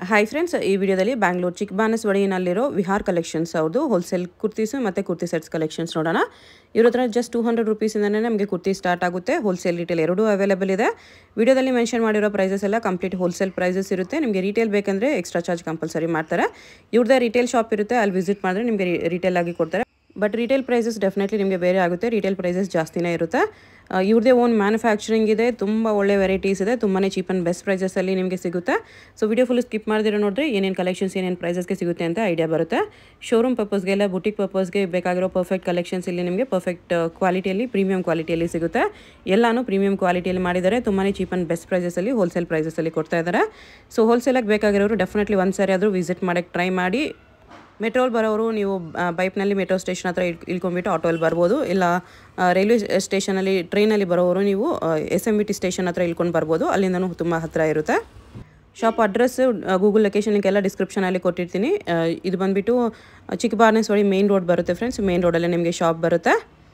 Hi friends ಈ ವಿಡಿಯೋದಲ್ಲಿ ಬ್ಯಾಂಗ್ಳೂರು ಚಿಕ್ಕಬಾನಸ್ವಾಡಿನಲ್ಲಿರೋ ವಿಹಾರ್ ಕಲೆಕ್ಷನ್ಸ್ ಅವ್ರದ್ದು ಹೋಲ್ಸೇಲ್ ಕುರ್ತೀಸು ಮತ್ತು ಕುರ್ತಿ ಸೆಟ್ಸ್ ಕಲೆಕ್ಷನ್ಸ್ ನೋಡೋಣ ಇವ್ರ ಹತ್ರ ಜಸ್ಟ್ ಟೂ ಹಂಡ್ರೆಡ್ ರುಪೀಸಿಂದನೇ ನಮಗೆ ಕುರ್ತಿ ಸ್ಟಾರ್ಟ್ ಆಗುತ್ತೆ ಹೋಲ್ಸೇಲ್ ರಿಟೇಲ್ ಎರಡೂ ಅವೈಲೇಬಲ್ ಇದೆ ವಿಡಿಯೋದಲ್ಲಿ ಮೆನ್ಷನ್ ಮಾಡಿರೋ ಪ್ರೈಸಸ್ ಎಲ್ಲ ಕಂಪ್ಲೀಟ್ ಹೋಲ್ಸೇಲ್ ಪ್ರೈಸಸ್ ಇರುತ್ತೆ ನಿಮಗೆ ರಿಟೇಲ್ ಬೇಕಂದರೆ ಎಕ್ಸ್ಟ್ರಾ ಚಾರ್ಜ್ ಕಂಪಲ್ಸರಿ ಮಾಡ್ತಾರೆ ಇವ್ರದ್ದೇ ರಿಟೇಲ್ ಶಾಪ್ ಇರುತ್ತೆ ಅಲ್ಲಿ ವಿಸಿಟ್ ಮಾಡಿದ್ರೆ ನಿಮಗೆ ರಿಟೇಲ್ ಆಗಿ ಕೊಡ್ತಾರೆ ಬಟ್ ರಿಟೇಲ್ ಪ್ರೈಸಸ್ ಡೆಫಿನೆಟ್ಲಿ ನಿಮಗೆ ಬೇರೆ ಆಗುತ್ತೆ ರಿಟೇಲ್ ಪ್ರೈಸಸ್ ಜಾಸ್ತಿನೇ ಇರುತ್ತೆ ಆ, ಇವ್ರದ್ದೇ ಓನ್ ಮ್ಯಾನುಫ್ಯಾಕ್ಚರಿಂಗ್ ಇದೆ ತುಂಬ ಒಳ್ಳೆ ವೆರೈಟೀಸ್ ಇದೆ ತುಂಬಾ ಚೀಪ್ ಆ್ಯಂಡ್ ಬೆಸ್ಟ್ ಪ್ರೈಸಸಲ್ಲಿ ನಿಮಗೆ ಸಿಗುತ್ತೆ ಸೊ ವಿಡಿಯೋ ಫುಲ್ ಸ್ಕಿಪ್ ಮಾಡಿದಿರೋ ನೋಡಿದ್ರೆ ಏನೇನು ಕಲೆಕ್ಷನ್ಸ್ ಏನೇನು ಪ್ರೈಸಸ್ಗೆ ಸಿಗುತ್ತೆ ಅಂತ ಐಡಿಯಾ ಬರುತ್ತೆ ಶೋರೂಮ್ ಪರ್ಪಸ್ಗೆಲ್ಲ ಬುಟಿಕ್ ಪರ್ಪಸ್ಗೆ ಬೇಕಾಗಿರೋ ಪರ್ಫೆಕ್ಟ್ ಕಲೆಕ್ಷನ್ಸ್ ಇಲ್ಲಿ ನಿಮಗೆ ಪರ್ಫೆಕ್ಟ್ ಕ್ವಾಲಿಟಿಯಲ್ಲಿ ಪ್ರೀಮಿಯಂ ಕ್ವಾಲಿಟಿಯಲ್ಲಿ ಸಿಗುತ್ತೆ ಎಲ್ಲಾನು ಪ್ರೀಮಿಯಂ ಕ್ವಾಲಿಟಿಯಲ್ಲಿ ಮಾಡಿದ್ದಾರೆ ತುಂಬಾ ಚೀಪ್ ಆ್ಯಂಡ್ ಬೆಸ್ಟ್ ಪ್ರೈಸಸಲ್ಲಿ ಹೋಲ್ಸೇಲ್ ಪ್ರೈಸಸಲ್ಲಿ ಕೊಡ್ತಾ ಇದ್ದಾರೆ ಸೊ ಹೋಲ್ಸೇಲಾಗಿ ಬೇಕಾಗಿರೋರು ಡೆಫಿನೆಟ್ಲಿ ಒಂದು ಸಾರಿ ಆದರೂ ವಿಸಿಟ್ ಮಾಡೋಕ್ಕೆ ಟ್ರೈ ಮಾಡಿ ಮೆಟ್ರೋಲ್ ಬರೋರು ನೀವು ಬೈಪ್ನಲ್ಲಿ ಮೆಟ್ರೋ ಸ್ಟೇಷನ್ ಹತ್ರ ಇಳ್ ಇಳ್ಕೊಂಬಿಟ್ಟು ಆಟೋಲ್ಲಿ ಬರ್ಬೋದು ಇಲ್ಲ ಆ, ರೈಲ್ವೆ ಸ್ಟೇಷನಲ್ಲಿ ಟ್ರೈನಲ್ಲಿ ಬರೋರು ನೀವು S M B T station ಹತ್ರ ಇಳ್ಕೊಂಡು ಬರ್ಬೋದು ಅಲ್ಲಿಂದನೂ ತುಂಬ ಹತ್ತಿರ ಇರುತ್ತೆ shop address Google location link ಎಲ್ಲ ಡಿಸ್ಕ್ರಿಪ್ಷನಲ್ಲಿ ಕೊಟ್ಟಿರ್ತೀನಿ ಆ, ಇದು ಬಂದುಬಿಟ್ಟು ಚಿಕ್ಕಬಾರ್ನೆಸ್ವಾಡಿ ಮೇನ್ ರೋಡ್ ಬರುತ್ತೆ ಫ್ರೆಂಡ್ಸ್ ಮೇನ್ ರೋಡಲ್ಲೇ ನಿಮಗೆ ಶಾಪ್ ಬರುತ್ತೆ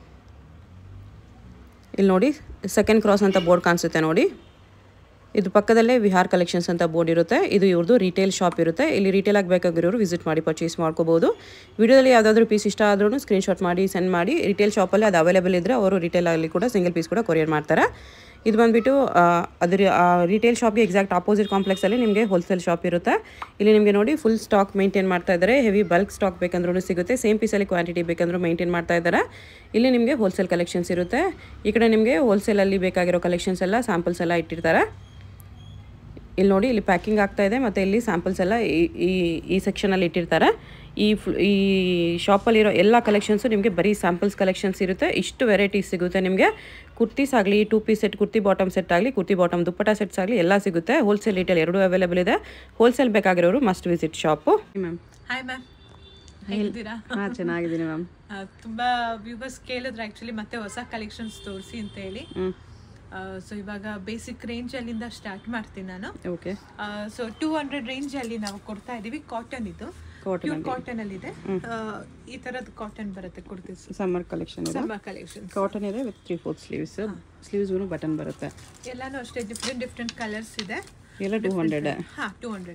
ಇಲ್ಲಿ ನೋಡಿ ಸೆಕೆಂಡ್ ಕ್ರಾಸ್ ಅಂತ ಬೋರ್ಡ್ ಕಾಣಿಸುತ್ತೆ ನೋಡಿ ಇದು ಪಕ್ಕದಲ್ಲೇ ವಿಹಾರ್ ಕಲೆಕ್ಷನ್ಸ್ ಅಂತ ಬೋರ್ಡ್ ಇರುತ್ತೆ ಇದು ಇವ್ರದ್ದು ರಿಟೇಲ್ ಶಾಪ್ ಇರುತ್ತೆ ಇಲ್ಲಿ ರಿಟೇಲ್ ಆಗಿ ಬೇಕಾಗಿರೋರು ವಿಸಿಟ್ ಮಾಡಿ ಪರ್ಚೇಸ್ ಮಾಡ್ಕೋಬೋದು ವಿಡಿಯೋದಲ್ಲಿ ಯಾವುದಾದ್ರೂ ಪೀಸ್ ಇಷ್ಟ ಆದ್ರೂ ಸ್ಕ್ರೀನ್ಶಾಟ್ ಮಾಡಿ ಸೆಂಡ್ ಮಾಡಿ ರಿಟೇಲ್ ಶಾಪಲ್ಲಿ ಅದು ಅವೈಲೇಬಲ್ ಇದ್ದರೆ ಅವರು ರಿಟೇಲ್ ಆಗಲಿ ಕೂಡ ಸಿಂಗಲ್ ಪೀಸ್ ಕೂಡ ಕೊರಿಯರ್ ಮಾಡ್ತಾರೆ ಇದು ಬಂದುಬಿಟ್ಟು ಅದ್ರ ರಿಟೇಲ್ ಶಾಪ್ಗೆ ಎಕ್ಸಾಕ್ಟ್ ಆಪೋಸಿಟ್ ಕಾಂಪ್ಲೆಕ್ಸಲ್ಲಿ ನಿಮಗೆ ಹೋಲ್ಸೇಲ್ ಶಾಪ್ ಇರುತ್ತೆ ಇಲ್ಲಿ ನಿಮಗೆ ನೋಡಿ ಫುಲ್ ಸ್ಟಾಕ್ ಮೇಂಟೈನ್ ಮಾಡ್ತಾ ಇದ್ದಾರೆ ಹೆವಿ ಬಲ್ಕ್ ಸ್ಟಾಕ್ ಬೇಕಂದ್ರೂ ಸಿಗುತ್ತೆ ಸೇಮ್ ಪೀಸಲ್ಲಿ ಕ್ವಾಂಟಿಟಿ ಬೇಕಂದ್ರೂ ಮೇಂಟೈನ್ ಮಾಡ್ತಾ ಇದ್ದಾರೆ ಇಲ್ಲಿ ನಿಮಗೆ ಹೋಲ್ಸೇಲ್ ಕಲೆಕ್ಷನ್ಸ್ ಇರುತ್ತೆ ಈ ಕಡೆ ನಿಮಗೆ ಹೋಲ್ಸೇಲಲ್ಲಿ ಬೇಕಾಗಿರೋ ಕಲೆಕ್ಷನ್ಸ್ ಎಲ್ಲ ಸ್ಯಾಂಪಲ್ಸ್ ಎಲ್ಲ ಇಟ್ಟಿರ್ತಾರೆ ಇಲ್ಲಿ ನೋಡಿ ಇಲ್ಲಿ ಪ್ಯಾಕಿಂಗ್ ಆಗ್ತಾ ಇದೆ ಮತ್ತು ಇಲ್ಲಿ ಸ್ಯಾಂಪಲ್ಸ್ ಎಲ್ಲ ಈ ಈ ಈ ಸೆಕ್ಷನಲ್ಲಿ ಇಟ್ಟಿರ್ತಾರೆ ಈ ಫ್ ಈ ಶಾಪಲ್ಲಿರೋ ಎಲ್ಲ ಕಲೆಕ್ಷನ್ಸು ನಿಮಗೆ ಬರೀ ಸ್ಯಾಂಪಲ್ಸ್ ಕಲೆಕ್ಷನ್ಸ್ ಇರುತ್ತೆ ಇಷ್ಟು ವೆರೈಟೀಸ್ ಸಿಗುತ್ತೆ ನಿಮಗೆ ಕುರ್ತೀಸ್ ಆಗಲಿ two piece set kurti bottom set ಆಗಲಿ ಕುರ್ತಿ ಬಾಟಮ್ ದುಪ್ಪಟ ಸೆಟ್ಸ್ ಆಗಲಿ ಎಲ್ಲ ಸಿಗುತ್ತೆ ಹೋಲ್ಸೇಲ್ ರಿಟೇಲ್ ಎರಡೂ ಅವೈಲೇಬಲ್ ಇದೆ ಹೋಲ್ಸೇಲ್ ಬೇಕಾಗಿರೋರು must visit shop ma'am hi ma'am ಹೇಗಿದ್ದೀರಾ ಹಾಂ ಚೆನ್ನಾಗಿದ್ದೀನಿ ಮ್ಯಾಮ್ ಆ, ತುಂಬಾ ವ್ಯೂವರ್ಸ್ ಕೇಳಿದ್ರು ಆಕ್ಚುಲಿ ಮತ್ತೆ ಹೊಸ ಕಲೆಕ್ಷನ್ಸ್ ತೋರಿಸಿ ಅಂತ ಹೇಳಿ ಹ್ಞೂ ಸೊ ಇವಾಗ ಬೇಸಿಕ್ ರೇಂಜ್ ಅಲ್ಲಿಂದ ಸ್ಟಾರ್ಟ್ ಮಾಡ್ತೀನಿ ನಾನು okay so two hundred range ಅಲ್ಲಿ ನಾವು ಕೊಡ್ತಾ ಇದೀವಿ ಕಾಟನ್ ಇದು ಪ್ಯೂರ್ ಕಾಟನ್ ಅಲ್ಲಿ ಇದೆ ಆ, ಈ ತರದ್ ಕಾಟನ್ ಬರುತ್ತೆ ಕುರ್ತೀಸ್ ಸಮ್ಮರ್ ಕಲೆಕ್ಷನ್ ಇದೆ ಸಮ್ಮರ್ ಕಲೆಕ್ಷನ್ ಕಾಟನ್ ಇದೆ ವಿತ್ ತ್ರೀ ಫೋರ್ತ್ ಸ್ಲೀವ್ಸ್ ಸ್ಲೀವ್ಸ್ಗೂ ಬಟನ್ ಬರುತ್ತೆ ಎಲ್ಲಾನು ಅಷ್ಟೇ ಡಿಫ್ರೆಂಟ್ ಡಿಫ್ರೆಂಟ್ ಕಲರ್ಸ್ ಇದೆ ಎಲ್ಲ ಟೂ ಹಂಡ್ರೆಡ್ ಹಾ ಟೂ ಹಂಡ್ರೆಡ್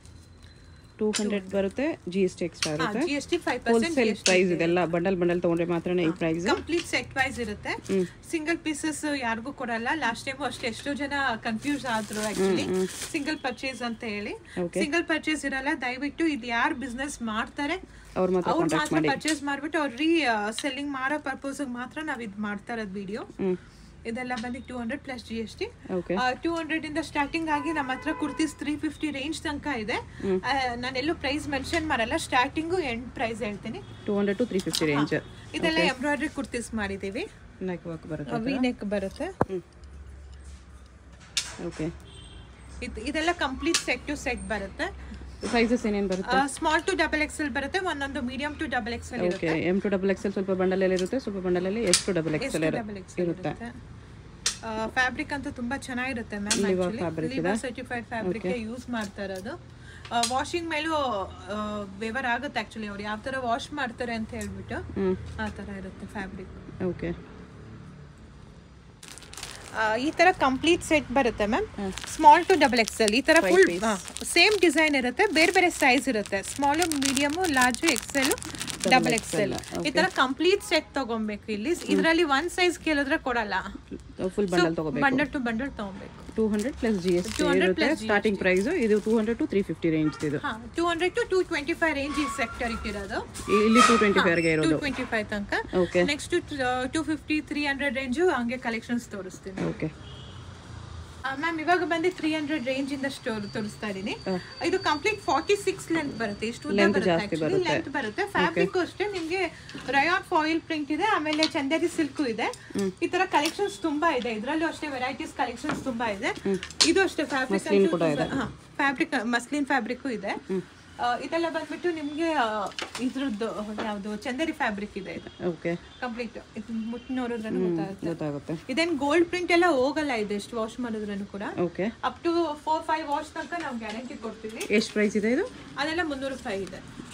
ಟೂ ಹಂಡ್ರೆಡ್ ಬರುತ್ತೆ ಜಿ ಎಸ್ ಟಿ ಎಕ್ಸ್ಟ್ರಾ ಇರುತ್ತೆ G S T five percent wholesale price ಇದೆಲ್ಲ ಬಂಡಲ್ ಬಂಡಲ್ ತಗೊಂಡ್ರೆ ಮಾತ್ರನೇ ಈ ಪ್ರೈಸ್ ಕಂಪ್ಲೀಟ್ ಸೆಟ್ ವೈಸ್ ಇರುತ್ತೆ ಸಿಂಗಲ್ ಪೀಸಸ್ ಯಾರಿಗೂ ಕೊಡಲ್ಲ ಲಾಸ್ಟ್ ಟೈಮ್ ಅಷ್ಟೇ ಎಷ್ಟೋ ಜನ ಕನ್ಫ್ಯೂಸ್ ಆದ್ರು ಆಕ್ಚುಲಿ ಸಿಂಗಲ್ ಪರ್ಚೇಸ್ ಅಂತ ಹೇಳಿ ಸಿಂಗಲ್ ಪರ್ಚೇಸ್ ಇರಲ್ಲ ದಯವಿಟ್ಟು ಇದು ಯಾರು ಬಿಸ್ನೆಸ್ ಮಾಡ್ತಾರೆ ಅವ್ರ ಮಾತ್ರ ಅವ್ರು ಮಾತ್ರ ಪರ್ಚೇಸ್ ಮಾಡ್ಬಿಟ್ಟು ಅವ್ರ ರೀ ಸೆಲ್ಲಿಂಗ್ ಮಾರೋ ಪರ್ಪಸ್ ಮಾತ್ರ ನಾವ್ ಇದು ಮಾಡ್ತಾ ಇರೋದು ವಿಡಿಯೋ ಹ್ಮ್ ಇದೆಲ್ಲ ಬಂದು two hundred plus G S T okay two hundred ಇಂದ ಸ್ಟಾರ್ಟಿಂಗ್ ಆಗಿ ನಮ್ಮ ಹತ್ರ ಕುರ್ತೀಸ್ ತ್ರೀ ಫಿಫ್ಟಿ ರೇಂಜ್ ತನಕ ಇದೆ ಆ, ನಾನೆಲ್ಲೂ ಪ್ರೈಸ್ ಮೆನ್ಷನ್ ಮಾಡಲ್ಲ ಸ್ಟಾರ್ಟಿಂಗು ಎಂಡ್ ಪ್ರೈಸ್ ಹೇಳ್ತೀನಿ two hundred to three fifty range ಇದೆಲ್ಲ ಎಂಬ್ರಾಯ್ಡ್ರಿ ಕುರ್ತೀಸ್ ಮಾಡಿದೀವಿ ನೆಕ್ ವರ್ಕ್ ಬರುತ್ತೆ ವಿ ನೆಕ್ ಬರುತ್ತೆ ಓಕೆ ಇದ್- ಇದೆಲ್ಲ ಕಂಪ್ಲೀಟ್ ಸೆಟ್ ಟು ಸೆಟ್ ಬರುತ್ತೆ ಸೈಜಸ್ ಏನೇನು ಬರುತ್ತೆ ಸ್ಮಾಲ್ ಟು ಡಬಲ್ ಎಕ್ಸೆಲ್ ಬರುತ್ತೆ ಒಂದೊಂದು medium to double XL okay M to double XL ಸ್ವಲ್ಪ ಬಂಡಲಲ್ಲಿ ಇರುತ್ತೆ ಸ್ವಲ್ಪ ಬಂಡಲಲ್ಲಿ ಎಷ್ಟು ಡಬಲ್ ಎಕ್ಸೆಲ್ ಡಬಲ್ ಎಕ್ಸೆಲ್ ಇರುತ್ತೆ ಫ್ಯಾಬ್ರಿಕ್ ಅಂತೂ ತುಂಬಾ ಚೆನ್ನಾಗಿರುತ್ತೆ ma'am liver certified fabric use ಮಾಡ್ತಾ ಇರೋದು ವಾಷಿಂಗ್ ಮೇಲೂ ವೇವರ್ ಆಗುತ್ತೆ ಆಕ್ಚುಲಿ ಅವ್ರು ಯಾವ ತರ ವಾಶ್ ಮಾಡ್ತಾರೆ ಅಂತ ಹೇಳ್ಬಿಟ್ಟು ಹ್ಞೂ ಆ ತರ ಇರುತ್ತೆ ಫ್ಯಾಬ್ರಿಕ್ ಓಕೆ ಈ ತರ ಕಂಪ್ಲೀಟ್ ಸೆಟ್ ಬರುತ್ತೆ ma'am small to double XL ಈ ತರ ಫುಲ್ ಸೇಮ್ ಡಿಸೈನ್ ಇರುತ್ತೆ ಬೇರೆ ಬೇರೆ ಸೈಜ್ ಇರುತ್ತೆ small medium large XL double XL ಈ ತರ ಕಂಪ್ಲೀಟ್ ಸೆಟ್ ತಗೊಬೇಕು ಇಲ್ಲಿ ಇದರಲ್ಲಿ ಒನ್ ಸೈಜ್ ಕೇಳಿದ್ರೆ ಕೊಡಲ್ಲ ಫುಲ್ ಬಂಡಲ್ ತಗೋಬೇಕು ಬಂಡಲ್ ಟು ಬಂಡಲ್ ತಗೊಬೇಕು two hundred plus G S T ಇರುತ್ತೆ ಸ್ಟಾರ್ಟಿಂಗ್ ಪ್ರೈಸ್ ಇದು two hundred to three fifty range ಇದು ಹಾ two hundred to two twenty five range ಈ ಸೆಕ್ಟರ್ ಇಟ್ಟಿರೋದು ಇಲ್ಲಿ ಟೂ ಟ್ವೆಂಟಿ ಫೈವ್ಗೆ ಟೂ ಇರೋದು ಟ್ವೆಂಟಿ ಫೈವ್ ತನಕ okay next two fifty three hundred range ಹಂಗೆ ಕಲೆಕ್ಷನ್ಸ್ ತೋರಿಸ್ತೀನಿ ಓಕೆ ಮ್ಯಾಮ್ ಇವಾಗ ಬಂದು ತ್ರೀ ಹಂಡ್ರೆಡ್ ರೇಂಜ್ ಇಂದ ಸ್ಟೋರ್ ತೋರಿಸ್ತಾ ಇದೀನಿ ಇದು ಕಂಪ್ಲೀಟ್ ಫಾರ್ಟಿ ಸಿಕ್ಸ್ ಲೆಂತ್ ಬರುತ್ತೆ ಇಷ್ಟು ಉದ್ದ ಬರುತ್ತೆ ಲೆಂತ್ ಬರುತ್ತೆ ಫ್ಯಾಬ್ರಿಕ್ ಅಷ್ಟೇ ನಿಮ್ಗೆ ರಯಾನ್ ಫಾಯಿಲ್ ಪ್ರಿಂಟ್ ಇದೆ ಆಮೇಲೆ ಚಂದೇರಿ ಸಿಲ್ಕ್ ಇದೆ ಈ ತರ ಕಲೆಕ್ಷನ್ಸ್ ತುಂಬಾ ಇದೆ ಇದ್ರಲ್ಲೂ ಅಷ್ಟೇ ವೆರೈಟೀಸ್ ಕಲೆಕ್ಷನ್ಸ್ ತುಂಬಾ ಇದೆ ಇದು ಅಷ್ಟೇ ಫ್ಯಾಬ್ರಿಕ್ ಫ್ಯಾಬ್ರಿಕ್ ಮಸ್ಲಿನ್ ಫ್ಯಾಬ್ರಿಕ್ ಇದೆ ಆ, ಇದೆಲ್ಲ ಬಂದ್ಬಿಟ್ಟು ನಿಮ್ಗೆ ಆ, ಇದ್ರದ್ದು ಯಾವ್ದು ಚಂದೇರಿ ಫ್ಯಾಬ್ರಿಕ್ ಇದೆ ಇದು ಓಕೆ ಕಂಪ್ಲೀಟ್ ಇದು ಮುಟ್ಟು ನೋಡಿದ್ರೆ ಗೊತ್ತಾಗುತ್ತೆ ಗೊತ್ತಾಗುತ್ತೆ ಇದೇನ್ ಗೋಲ್ಡ್ ಪ್ರಿಂಟ್ ಎಲ್ಲ ಹೋಗಲ್ಲ ಇದು ಎಷ್ಟು ವಾಶ್ ಮಾಡಿದ್ರೂ ಕೂಡ okay up to four five wash ತನಕ ನಾವು ಗ್ಯಾರಂಟಿ ಕೊಡ್ತೀವಿ ಎಷ್ಟು ಪ್ರೈಸ್ ಇದೆ ಇದು ಅದೆಲ್ಲ ಮುನ್ನೂರು ರೂಪಾಯಿ ಇದೆ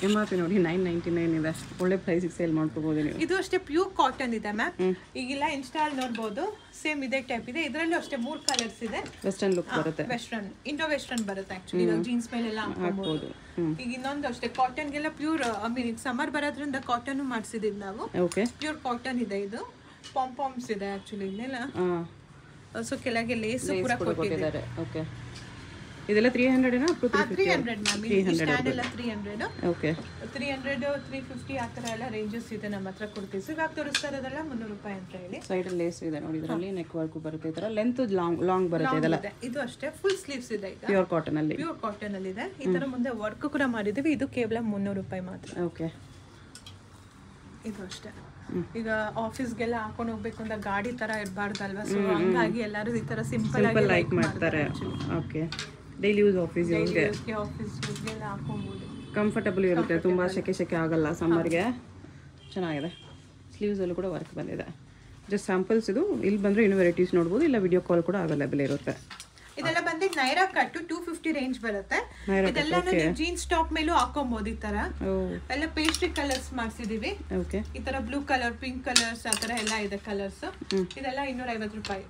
ಎಮ್ ಆರ್ ಪಿ ನೋಡಿ ನೈನ್ ನೈಂಟಿ ನೈನ್ ಇದೆ ಒಳ್ಳೆ ಪ್ರೈಸಿಗೆ ಸೇಲ್ ಮಾಡ್ಕೋಬೋದು ನೀವು ಇದು ಅಷ್ಟೇ ಪ್ಯೂರ್ ಕಾಟನ್ ಇದೆ ಮ್ಯಾಮ್ ಈಗಿಲ್ಲ ಇನ್ಸ್ಟಾಲ್ ನೋಡ್ಬೋದು ಸೇಮ್ ಇದೇ ಟೈಪ್ ಇದೆ ಇದರಲ್ಲೂ ಅಷ್ಟೇ ಮೂರ್ ಕಲರ್ಸ್ ಇದೆ ವೆಸ್ಟರ್ನ್ ಲುಕ್ ಬರುತ್ತೆ ವೆಸ್ಟರ್ನ್ ಇಂಡೋ ವೆಸ್ಟರ್ನ್ ಬರುತ್ತೆ ಆಕ್ಚುಲಿ ಇವಾಗ ಜೀನ್ಸ್ ಮೇಲೆಲ್ಲ ಹಾಕೋಬಹುದು ಈಗ ಇನ್ನೊಂದು ಅಷ್ಟೇ ಕಾಟನ್ಗೆಲ್ಲ ಪ್ಯೂರ್ ಐ ಮೀನ್ ಈಗ ಸಮ್ಮರ್ ಬರೋದ್ರಿಂದ ಕಾಟನ್ ಮಾಡಿಸಿದೀವಿ ನಾವು ಓಕೆ ಪ್ಯೂರ್ ಕಾಟನ್ ಇದೆ ಇದು ಪಾಮ್ ಪಾಮ್ಸ್ ಇದೆ ಆಕ್ಚುಲಿ ಇಲ್ಲೆಲ್ಲ ಹಾಂ ಸೊ ಕೆಳಗೆ ಲೇಸ್ ಕೂಡ ಕೊಟ್ಟಿದೆ ಕೊಟ್ಟಿದ್ದಾರೆ ಓಕೆ ಇದೆಲ್ಲ three hundred up to three three hundred ma'am ಈ ಸ್ಟ್ಯಾಂಡ್ ಎಲ್ಲ three hundred okay three hundred three fifty ಆ ಥರ ಎಲ್ಲ ರೇಂಜಸ್ ಇದೆ ನಮ್ಮ ಹತ್ರ ಕೊಡ್ತೀವಿ ಇವಾಗ ತೋರಿಸ್ತಾ ಇರೋದೆಲ್ಲ ಮುನ್ನೂರು ರೂಪಾಯಿ ಅಂತ ಹೇಳಿ ಸೈಡಲ್ಲಿ ಲೇಸ್ ಇದೆ ನೋಡಿ ಇದರಲ್ಲಿ ನೆಕ್ ವರ್ಕು ಬರುತ್ತೆ ಈ ಥರ ಲೆಂತ್ ಲಾಂಗ್ ಲಾಂಗ್ ಬರುತ್ತೆ ಇದೆಲ್ಲ ಇದೆ ಇದು ಅಷ್ಟೇ ಫುಲ್ ಸ್ಲೀವ್ಸ್ ಇದೆ ಈಗ ಪ್ಯೂರ್ ಕಾಟನಲ್ಲಿ ಪ್ಯೂರ್ ಕಾಟನ್ ಅಲ್ಲಿ ಇದೆ ಈ ತರ ಮುಂದೆ ವರ್ಕ್ ಕೂಡ ಮಾಡಿದೀವಿ ಇದು ಕೇವಲ ಮುನ್ನೂರು ರೂಪಾಯಿ ಮಾತ್ರ ಓಕೆ ಇದು ಅಷ್ಟೇ ಈಗ ಆಫೀಸ್ಗೆಲ್ಲ ಹಾಕೊಂಡು ಹೋಗ್ಬೇಕು ಅಂತ ಗಾಡಿ ತರ ಇರಬಾರ್ದಲ್ವಾ ಸೊ ಹಂಗಾಗಿ ಎಲ್ಲರೂ ಈ ತರ ಸಿಂಪಲ್ ಆಗಿ ಲೈಕ್ ಮಾಡ್ತಾರೆ ಓಕೆ ಡೈಲಿ ಯೂಸ್ ಆಫೀಸ್ ಯೂಸ್ಗೆ ಆಫೀಸ್ಗೆಲ್ಲ ಹಾಕೊಬೋದು ಕಂಫರ್ಟಬಲ್ ಇರುತ್ತೆ ತುಂಬ ಸೆಕೆ ಸೆಕೆ ಆಗಲ್ಲ ಸಮ್ಮರ್ಗೆ ಚೆನ್ನಾಗಿದೆ ಸ್ಲೀವ್ಸಲ್ಲೂ ಕೂಡ ವರ್ಕ್ ಬಂದಿದೆ ಜಸ್ಟ್ ಸ್ಯಾಂಪಲ್ಸ್ ಇದು ಇಲ್ಲಿ ಬಂದರೆ ಇನ್ನೂ ವೆರೈಟೀಸ್ ನೋಡ್ಬೋದು ಇಲ್ಲ ವಿಡಿಯೋ ಕಾಲ್ ಕೂಡ ಅವೈಲೇಬಲ್ ಇರುತ್ತೆ ಇದೆಲ್ಲ ಬಂದು ನೈರಾ ಕಟ್ಟು ಟೂ ಫಿಫ್ಟಿ ರೇಂಜ್ ಬರುತ್ತೆ ಇದೆಲ್ಲ ಜೀನ್ಸ್ ಟಾಪ್ ಮೇಲೂ ಹಾಕೊಬಹುದು ಈ ತರ ಓ ಎಲ್ಲ ಪೇಸ್ಟ್ರಿ ಕಲರ್ಸ್ ಮಾಡ್ಸಿದೀವಿ ಓಕೆ ಈ ತರ ಬ್ಲೂ ಕಲರ್ ಪಿಂಕ್ ಕಲರ್ಸ್ ಆ ತರ ಎಲ್ಲ ಇದೆ ಕಲರ್ಸ್ ಇದೆಲ್ಲ ಇನ್ನೂರ ಐವತ್ತು ರೂಪಾಯಿ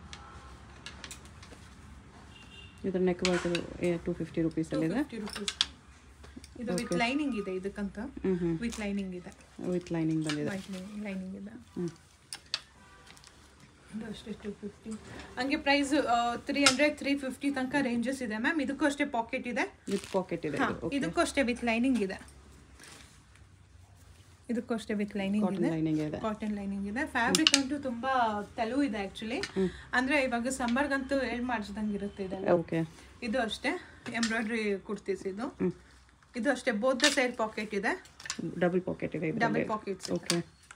ಇದ್ರ ನೆಕ್ ವರ್ಕ್ ಟೂ ಫಿಫ್ಟಿ ರುಪೀಸಲ್ಲಿದೆ ಫಿಫ್ಟಿ ರುಪೀಸ್ ಇದು ವಿತ್ ಲೈನಿಂಗ್ ಇದೆ ಇದಕ್ಕಂತ ಹ್ಞೂ ಹ್ಞೂ ವಿತ್ ಲೈನಿಂಗ್ ಇದೆ ವಿತ್ ಲೈನಿಂಗ್ ಬಂದಿದೆ ವೈಟ್ ಲೈನಿಂಗ್ ಇದೆ ಹ್ಞೂ ಇದು ಅಷ್ಟೇ ಟೂ ಫಿಫ್ಟಿ ಹಂಗೆ price three hundred three fifty ತನಕ ರೇಂಜಸ್ ಇದೆ ಮ್ಯಾಮ್ ಇದಕ್ಕೂ ಅಷ್ಟೇ ಪಾಕೆಟ್ ಇದೆ ವಿತ್ ಪಾಕೆಟ್ ಇದೆ ಹಾ, ಇದಕ್ಕೂ ಅಷ್ಟೇ ವಿತ್ ಲೈನಿಂಗ್ ಇದೆ ಇದಕ್ಕೂ ಅಷ್ಟೇ ವಿತ್ ಲೈನಿಂಗ್ ಇದೆ ಲೈನಿಂಗ್ ಇದೆ ಕಾಟನ್ ಲೈನಿಂಗ್ ಇದೆ ಫ್ಯಾಬ್ರಿಕ್ ಅಂತೂ ತುಂಬಾ ತೆಲು ಇದೆ ಆಕ್ಚುಲಿ ಅಂದ್ರೆ ಇವಾಗ ಸಮ್ಮರ್ಗಂತೂ ಹೇಳ್ ಮಾಡಿಸ್ದಂಗೆ ಇರುತ್ತೆ ಇದೆಲ್ಲ ಓಕೆ ಇದು ಅಷ್ಟೇ ಎಂಬ್ರಾಯ್ಡ್ರಿ ಕುರ್ತೀಸ್ ಇದು ಇದು ಅಷ್ಟೇ ಬೋತ್ ಸೈಡ್ ಪಾಕೆಟ್ ಇದೆ ಡಬಲ್ ಪಾಕೆಟ್ ಇದೆ ಡಬಲ್ ಇದರಲ್ಲಿ ಪಾಕೆಟ್ಸ್ ಓಕೆ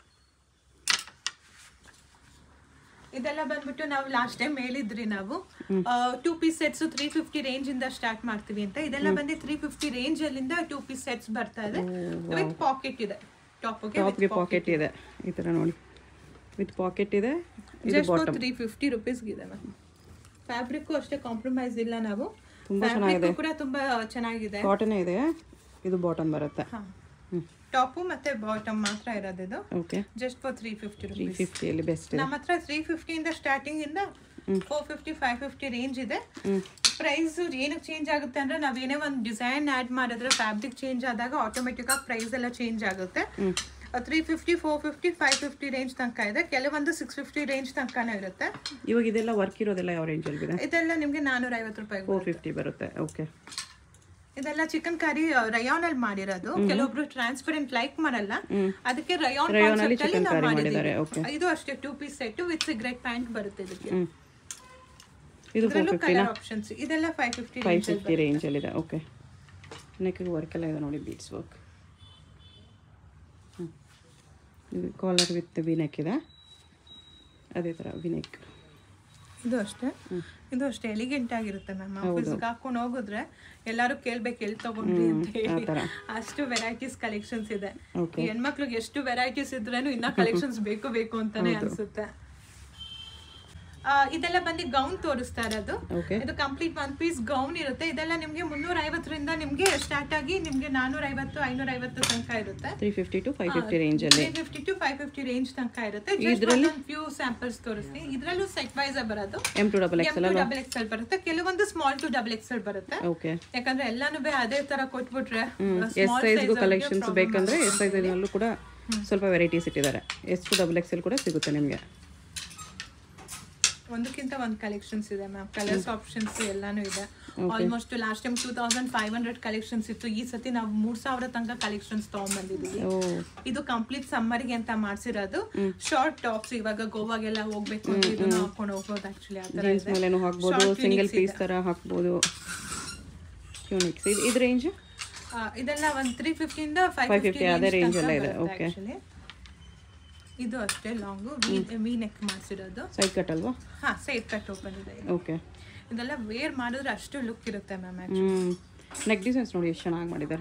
ಇದೆಲ್ಲ ಬಂದ್ಬಿಟ್ಟು ನಾವು ಲಾಸ್ಟ್ ಟೈಮ್ ಹೇಳಿದ್ರಿ ನಾವು two piece sets three fifty range ಇಂದ ಸ್ಟಾರ್ಟ್ ಮಾಡ್ತೀವಿ ಅಂತ ಇದೆಲ್ಲ ಬಂದು ತ್ರೀ ಫಿಫ್ಟಿ ರೇಂಜ್ ಅಲ್ಲಿಂದ ಟೂ ಪೀಸ್ ಸೆಟ್ಸ್ ಬರ್ತಾ ಇದೆ ವಿತ್ ಪಾಕೆಟ್ ಇದೆ ಟಾಪ್ಗೆ ಟಾಪ್ಗೆ ಪಾಕೆಟ್ ಇದೆ ಈ ಥರ ನೋಡಿ ವಿತ್ ಪಾಕೆಟ್ ಇದೆ ಇದು ಜಸ್ಟ್ ಫಾರ್ ತ್ರೀ ಫಿಫ್ಟಿ ರುಪೀಸ್ಗಿದೆ ಮ್ಯಾಮ್ ಫ್ಯಾಬ್ರಿಕ್ ಅಷ್ಟೇ ಕಾಂಪ್ರಮೈಸ್ ಇಲ್ಲ ನಾವು ಫ್ಯಾಬ್ರಿಕ್ ಕೂಡ ತುಂಬಾ ಚೆನ್ನಾಗಿದೆ ಕಾಟನೇ ಇದೆ ಇದು ಬಾಟಮ್ ಬರುತ್ತೆ ಹ್ಞೂ ಟಾಪು ಮತ್ತೆ ಬಾಟಮ್ ಮಾತ್ರ ಇರೋದಿದು okay just for three fifty three rupees ಫಿಫ್ಟಿಯಲ್ಲಿ ಬೆಸ್ಟ್ ಇದೆ ನಮ್ಮ ಹತ್ರ ತ್ರೀ ಫಿಫ್ಟಿಯಿಂದ ಸ್ಟಾರ್ಟಿಂಗ್ ಇಂದ four fifty five fifty range ಇದೆ ಪ್ರೈಸ್ ಏನಕ್ಕೆ ಚೇಂಜ್ ಆಗುತ್ತೆ ಅಂದ್ರೆ ನಾವ್ ಏನೇ ಒಂದು ಡಿಸೈನ್ ಆಡ್ ಮಾಡಿದ್ರೆ ಫ್ಯಾಬ್ರಿಕ್ ಚೇಂಜ್ ಆದಾಗ ಆಟೋಮೆಟಿಕ್ ಆಗಿ ಪ್ರೈಸ್ ಎಲ್ಲ ಚೇಂಜ್ ಆಗುತ್ತೆ three fifty four fifty five fifty range ತನಕ ಇದೆ ಕೆಲವೊಂದು ಸಿಕ್ಸ್ ಫಿಫ್ಟಿ ರೇಂಜ್ ತನಕನೇ ಇರುತ್ತೆ ಇವಾಗ ಇದೆಲ್ಲ ವರ್ಕ್ ಇರೋದೆಲ್ಲ ಯಾವ ರೇಂಜಲ್ಲಿ ಇದೆ ಇದೆಲ್ಲ ನಿಮ್ಗೆ ನಾನೂರ ಐವತ್ತು ರೂಪಾಯಿ ಫೋರ್ ಫಿಫ್ಟಿ ಬರುತ್ತೆ ಓಕೆ ಇದೆಲ್ಲ ಚಿಕನ್ ಕರಿ ರಯಾನ್ ಅಲ್ಲಿ ಮಾಡಿರೋದು ಕೆಲವೊಬ್ರು ಟ್ರಾನ್ಸ್ಪರೆಂಟ್ ಲೈಕ್ ಮಾಡಲ್ಲ ಅದಕ್ಕೆ ರಯಾನ್ Rayon ಅಲ್ಲಿ ಕಾನ್ಸೆಪ್ಟ್ ಅಲ್ಲಿ chicken ನಾವು curry ಮಾಡಿದ್ದೀವಿ ಮಾಡಿದ್ದಾರೆ, ಇದು ಅಷ್ಟೇ two piece set with cigarette pant ಬರುತ್ತೆ ಇದಕ್ಕೆ ಹ್ಞೂ ಇದು ಫೋರ್ ಇದರಲ್ಲೂ ಫಿಫ್ಟಿನಾ ಕಲರ್ ಆಪ್ಷನ್ಸ್ ಇದೆಲ್ಲ ಫೈವ್ ಫಿಫ್ಟಿ ಫೈವ್ ಫಿಫ್ಟಿ ರೇಂಜಲ್ಲಿದೆ ಓಕೆ ನೆಕ್ಗೆ ವರ್ಕ್ ಎಲ್ಲ ಇದೆ ನೋಡಿ ಬೀಡ್ಸ್ ವರ್ಕ್ ಹ್ಞೂ ಇದು ಕಾಲರ್ ವಿತ್ ವಿ ನೆಕ್ ಇದೆ ಅದೇ ಥರ ವಿ ನೆಕ್ ಇದು ಅಷ್ಟೇ ಇದು ಅಷ್ಟೇ ಎಲಿಗೆಂಟ್ ಆಗಿರುತ್ತೆ ಮ್ಯಾಮ್ ಆಫೀಸ್ಗೆ ಹಾಕೊಂಡು ಹೋಗಿದ್ರೆ ಎಲ್ಲರೂ ಕೇಳ್ಬೇಕು ಎಲ್ಲಿ ತಗೊಂಡ್ರಿ ಅಂತ ಹೇಳಿ ಥರ. ಅಷ್ಟು ವೆರೈಟೀಸ್ ಕಲೆಕ್ಷನ್ಸ್ ಇದೆ Okay. ಈ ಹೆಣ್ಮಕ್ಳಿಗೆ ಎಷ್ಟು ವೆರೈಟೀಸ್ ಇದ್ರೇನು ಇನ್ನ ಕಲೆಕ್ಷನ್ಸ್ ಬೇಕು ಬೇಕು ಅಂತಾನೆ ಅನ್ಸುತ್ತೆ ಆ, ಇದೆಲ್ಲ ಬಂದು ಗೌನ್ ತೋರಿಸ್ತಾ ಇರೋದು ಓಕೆ ಇದು ಕಂಪ್ಲೀಟ್ ಒನ್ ಪೀಸ್ ಗೌನ್ ಇರುತ್ತೆ ಇದೆಲ್ಲ ನಿಮ್ಗೆ ಮುನ್ನೂರ ಐವತ್ತರಿಂದ ನಿಮ್ಗೆ ಸ್ಟಾರ್ಟ್ ಆಗಿ ನಿಮ್ಗೆ ನಾನೂರ ಐವತ್ತು ಐನೂರ ಐವತ್ತು ತನಕ ಇರುತ್ತೆ three fifty to five fifty ರೇಂಜಲ್ಲಿ three fifty to five fifty range ತನಕ ಇರುತ್ತೆ ಫ್ಯೂ ಸ್ಯಾಂಪಲ್ಸ್ ತೋರಿಸ್ತೀನಿ ಇದರಲ್ಲೂ ಸೆಟ್ ವೈಸ್ ಬರೋದು ಎಮ್ ಟು ಡಬಲ್ ಎಕ್ಸ್ ಅಲ್ಲ ಡಬಲ್ ಎಕ್ಸೆಲ್ ಬರುತ್ತೆ ಕೆಲವೊಂದು ಸ್ಮಾಲ್ ಟು ಡಬಲ್ ಎಕ್ಸೆಲ್ ಬರುತ್ತೆ ಓಕೆ ಯಾಕಂದ್ರೆ ಎಲ್ಲಾನು ಬೇ ಅದೇ ತರ ಕೊಟ್ಬಿಟ್ರೆ ಎಸ್ ಸೈಜ್ಗೂ ಕಲೆಕ್ಷನ್ಸ್ ಬೇಕಂದ್ರೆ ಎಸ್ ಸೈಜ್ನಲ್ಲೂ ಕೂಡ ಸ್ವಲ್ಪ ವೆರೈಟೀಸ್ ಇಟ್ಟಿದ್ದಾರೆ ಎಸ್ ಟು ಡಬಲ್ ಎಕ್ಸೆಲ್ ಕೂಡ ಸಿಗುತ್ತೆ ನಿಮಗೆ ಒಂದಕ್ಕಿಂತ ಒಂದು ಕಲೆಕ್ಷನ್ಸ್ ಇದೆ ಮ್ಯಾಮ್ ಕಲರ್ಸ್ ಆಪ್ಷನ್ಸ್ ಎಲ್ಲಾನು ಇದೆ almost last time two thousand five hundred collections ಇತ್ತು ಈ ಸತಿ ನಾವು ಮೂರ್ ಸಾವಿರ ತನಕ ಕಲೆಕ್ಷನ್ಸ್ ತಗೊಂಡ್ಬಂದಿದೀವಿ ಓ ಇದು ಕಂಪ್ಲೀಟ್ ಸಮ್ಮರ್ಗೆ ಅಂತ ಮಾಡ್ಸಿರೋದು ಶಾರ್ಟ್ ಟಾಪ್ಸ್ ಇವಾಗ ಗೋವಾಗೆಲ್ಲ ಹೋಗ್ಬೇಕು ಅಂದ್ರೆ ಇದನ್ನ ಹಾಕೊಂಡು ಹೋಗ್ಬೋದು ಆಕ್ಚುಲಿ ಆ ತರ ಜೀನ್ಸ್ ಮೇಲೇನು ಹಾಕ್ಬೋದು ಸಿಂಗಲ್ ಪೀಸ್ ಥರ ಹಾಕ್ಬೋದು ಟ್ಯೂನಿಕ್ಸ್ ಇದು ಇದು ರೇಂಜ್ ಆ, ಇದೆಲ್ಲ ಒಂದ್ ತ್ರೀ ಫಿಫ್ಟಿಯಿಂದ ಫೈವ್ 550 ಅದೇ range ಅಲ್ಲೇ ಇದೆ, okay. ಇದು ಅಷ್ಟೇ ಲಾಂಗು ವಿ ನೆಕ್ ಮಾಡಿಸಿರೋದು ಸೈಡ್ ಕಟ್ ಅಲ್ವಾ ಹಾ ಸೈಡ್ ಕಟ್ ಓಪನ್ ಇದೆ ಇದು. ಓಕೆ ಇದೆಲ್ಲ ವೇರ್ ಮಾಡಿದ್ರೆ ಅಷ್ಟು ಲುಕ್ ಇರುತ್ತೆ ಮ್ಯಾಮ್ ಹ್ಞೂ ನೆಕ್ ಡಿಸೈನ್ಸ್ ನೋಡಿ ಎಷ್ಟು ಚೆನ್ನಾಗಿ ಮಾಡಿದ್ದಾರೆ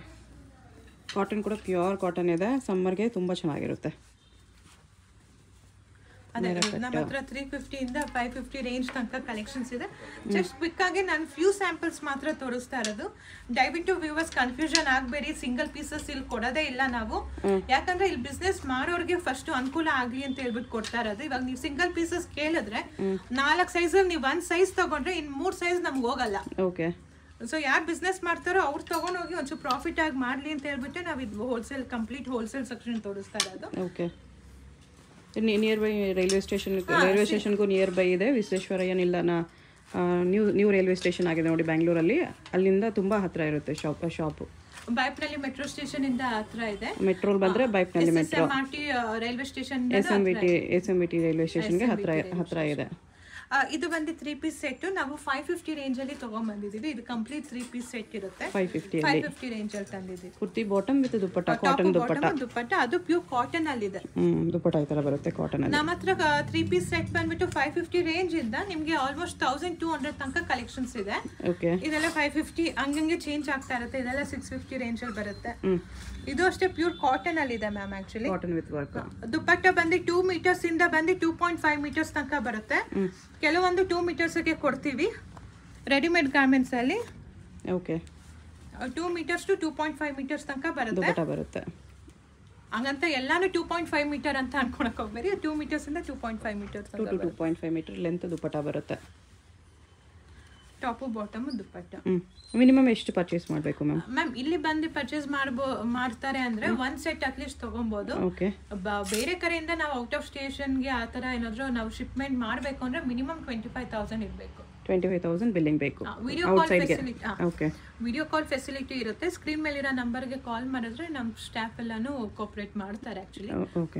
ಕಾಟನ್ ಕೂಡ ಪ್ಯೂರ್ ಕಾಟನ್ ಇದೆ ಸಮ್ಮರ್ಗೆ ತುಂಬ ಚೆನ್ನಾಗಿರುತ್ತೆ ಅದೇ ನಮ್ಮ ಹತ್ರ ತ್ರೀ ಫಿಫ್ಟಿಯಿಂದ ಫೈವ್ ಫಿಫ್ಟಿ ರೇಂಜ್ ತನಕ ಕಲೆಕ್ಷನ್ಸ್ ಇದೆ ಜಸ್ಟ್ ಕ್ವಿಕ್ ಆಗಿ ನಾನು ಫ್ಯೂ ಸ್ಯಾಂಪಲ್ಸ್ ಮಾತ್ರ ತೋರಿಸ್ತಾ ಇರೋದು ದಯವಿಟ್ಟು ವ್ಯೂವರ್ಸ್ ಕನ್ಫ್ಯೂಷನ್ ಆಗಬೇಡಿ ಸಿಂಗಲ್ ಪೀಸಸ್ ಇಲ್ಲಿ ಕೊಡೋದೇ ಇಲ್ಲ ನಾವು ಯಾಕಂದ್ರೆ ಇಲ್ಲಿ ಬಿಸ್ನೆಸ್ ಮಾಡೋರಿಗೆ ಫಸ್ಟ್ ಅನುಕೂಲ ಆಗ್ಲಿ ಅಂತ ಹೇಳ್ಬಿಟ್ಟು ಕೊಡ್ತಾ ಇರೋದು ಇವಾಗ ನೀವು ಸಿಂಗಲ್ ಪೀಸಸ್ ಕೇಳಿದ್ರೆ ನಾಲ್ಕು ಸೈಜ್ ನೀವು ಒಂದ್ ಸೈಜ್ ತಗೊಂಡ್ರೆ ಇನ್ ಮೂರ್ ಸೈಜ್ ನಮ್ಗೆ ಹೋಗಲ್ಲ ಓಕೆ ಸೊ ಯಾರು ಬಿಸ್ನೆಸ್ ಮಾಡ್ತಾರೋ ಅವ್ರು ತಗೊಂಡೋಗಿ ಒಂಚೂರು ಪ್ರಾಫಿಟ್ ಆಗಿ ಮಾಡ್ಲಿ ಅಂತ ಹೇಳ್ಬಿಟ್ಟು ನಾವು ಇದು ಹೋಲ್ಸೇಲ್ ಕಂಪ್ಲೀಟ್ ಹೋಲ್ಸೇಲ್ ಸೆಕ್ಷನ್ ತೋರಿಸ್ತಾ ಇರೋದು okay near by railway station railway ಸ್ಟೇಷನ್ಗೂ ನಿಯರ್ ಬೈ ಇದೆ ವಿಶ್ವೇಶ್ವರಯ್ಯ ನಿಲ್ದಾಣ ಆ, ನ್ಯೂ ನ್ಯೂ ರೈಲ್ವೆ ಸ್ಟೇಷನ್ ಆಗಿದೆ ನೋಡಿ ಬ್ಯಾಂಗ್ಳೂರಲ್ಲಿ ಅಲ್ಲಿಂದ ತುಂಬ ಹತ್ತಿರ ಇರುತ್ತೆ ಶಾಪ್ ಶಾಪು ಬೈಪ್ನಲ್ಲಿ ಮೆಟ್ರೋ ಸ್ಟೇಷನ್ ಇಂದ ಹತ್ರ ಇದೆ ಮೆಟ್ರೋಲ್ ಬಂದರೆ ಬೈಕ್ನಲ್ಲಿ S M R T railway station S M V T S M V T railway ಸ್ಟೇಷನ್ಗೆ ಹತ್ತಿರ ಹತ್ತಿರ ಇದೆ ಇದು ಬಂದು ತ್ರೀ ಪೀಸ್ ಸೆಟ್ ನಾವು ಫೈವ್ ಫಿಫ್ಟಿ ರೇಂಜ್ ಅಲ್ಲಿ ತಗೊಂಡ್ ಬಂದಿದೀವಿ ಇದು ಕಂಪ್ಲೀಟ್ ತ್ರೀ ಪೀಸ್ ಸೆಟ್ ಇರುತ್ತೆ five fifty five fifty range ಅಲ್ಲಿ ತಂದಿದ್ದೀವಿ kurti bottom with dupatta cotton dupatta bottom dupatta ಅದು ಪ್ಯೂರ್ ಕಾಟನ್ ಅಲ್ಲಿ ಇದೆ ಹ್ಞೂ ದುಪ್ಪಟ್ಟ ಈ ಥರ ಬರುತ್ತೆ ಕಾಟನಲ್ಲಿ ನಮ್ಮ ಹತ್ರ ತ್ರೀ ಪೀಸ್ ಸೆಟ್ ಬಂದ್ಬಿಟ್ಟು ಫೈವ್ ಫಿಫ್ಟಿ ರೇಂಜ್ ಇಂದ ನಿಮ್ಗೆ ಆಲ್ಮೋಸ್ಟ್ ತೌಸಂಡ್ ಟೂ ಹಂಡ್ರೆಡ್ ತನಕ ಕಲೆಕ್ಷನ್ಸ್ ಇದೆ ಓಕೆ ಇದೆಲ್ಲ ಫೈವ್ ಫಿಫ್ಟಿ ಹಂಗಂಗೆ ಚೇಂಜ್ ಆಗ್ತಾ ಇರುತ್ತೆ ಇದೆಲ್ಲ ಸಿಕ್ಸ್ ಫಿಫ್ಟಿ ರೇಂಜ್ ಅಲ್ಲಿ ಬರುತ್ತೆ ಹ್ಞೂ ಇದು ಅಷ್ಟೇ ಪ್ಯೂರ್ ಕಾಟನ್ ಅಲ್ಲಿ ಇದೆ ma'am actually cotton with work dupatta ಬಂದು ಟೂ ಮೀಟರ್ಸ್ ಇಂದ ಬಂದು ಟೂ ಪಾಯಿಂಟ್ ಫೈವ್ ಮೀಟರ್ಸ್ ತನಕ ಬರುತ್ತೆ ಕೆಲವೊಂದು ಟೂ ಮೀಟರ್ಸ್ಗೆ ಕೊಡ್ತೀವಿ ರೆಡಿಮೇಡ್ ಗಾರ್ಮೆಂಟ್ಸ್ ಅಲ್ಲಿ okay two metres to two point five metres ತನಕ ಬರುತ್ತೆ ದುಪ್ಪಟ್ಟ ಬರುತ್ತೆ ಹಂಗಂತ ಎಲ್ಲಾನು ಟೂ ಪಾಯಿಂಟ್ ಫೈವ್ ಮೀಟರ್ ಅಂತ ಅನ್ಕೊಳಕ್ ಹೋಗ್ಬೇಡಿ ಟೂ ಮೀಟರ್ಸ್ ಇಂದ two point five metres to to two point five metre length dupatta ಬರುತ್ತೆ ಟಾಪು ಬಾಟಮ್ ದುಪ್ಪಟ್ಟ ಹ್ಞೂ ಮಿನಿಮಮ್ ಎಷ್ಟು ಪರ್ಚೇಸ್ ಮಾಡಬೇಕು ಮ್ಯಾಮ್ ಮ್ಯಾಮ್ ಇಲ್ಲಿ ಬಂದು ಪರ್ಚೇಸ್ ಮಾಡ್ಬೋ ಮಾಡ್ತಾರೆ ಅಂದ್ರೆ ಒಂದ್ ಸೆಟ್ ಅಟ್ಲೀಸ್ಟ್ ತಗೊಬೋದು ಓಕೆ ಬ- ಬೇರೆ ಕಡೆಯಿಂದ ನಾವು ಔಟ್ ಆಫ್ ಸ್ಟೇಷನ್ಗೆ ಆ ಥರ ಏನಾದರೂ ನಾವು ಶಿಪ್ಮೆಂಟ್ ಮಾಡಬೇಕು ಅಂದ್ರೆ ಮಿನಿಮಮ್ ಟ್ವೆಂಟಿ ಫೈವ್ ತೌಸಂಡ್ ಇರಬೇಕು ಟ್ವೆಂಟಿ ಫೈವ್ ತೌಸಂಡ್ ಬಿಲ್ಲಿಂಗ್ ಬೇಕು ವಿಡಿಯೋ ಕಾಲ್ ಔಟ್ಸೈಡ್ಗೆ facility okay video call facility ಇರುತ್ತೆ ಸ್ಕ್ರೀನ್ ಮೇಲಿರೋ ನಂಬರ್ಗೆ ಕಾಲ್ ಮಾಡಿದ್ರೆ ನಮ್ಮ ಸ್ಟಾಫ್ ಎಲ್ಲಾನು ಕೋಪರೇಟ್ ಮಾಡ್ತಾರೆ ಆಕ್ಚುಲಿ ಓಕೆ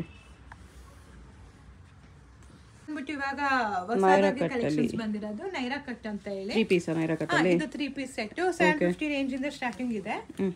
ಅಂದ್ಬಿಟ್ಟು ಇವಾಗ ಹೊಸದಾಗಿ ಕಲೆಕ್ಷನ್ಸ್ ಬಂದಿರೋದು ನೈರಾ ಕಟ್ ಅಂತ ಹೇಳಿ ತ್ರೀ ಪೀಸ್ ನೈರ ಹಾ, ಕಟ್ಟಲ್ಲಿ ಇದು three piece set seven fifty range ಇಂದ ಸ್ಟಾರ್ಟಿಂಗ್ ಇದೆ ಹ್ಞೂ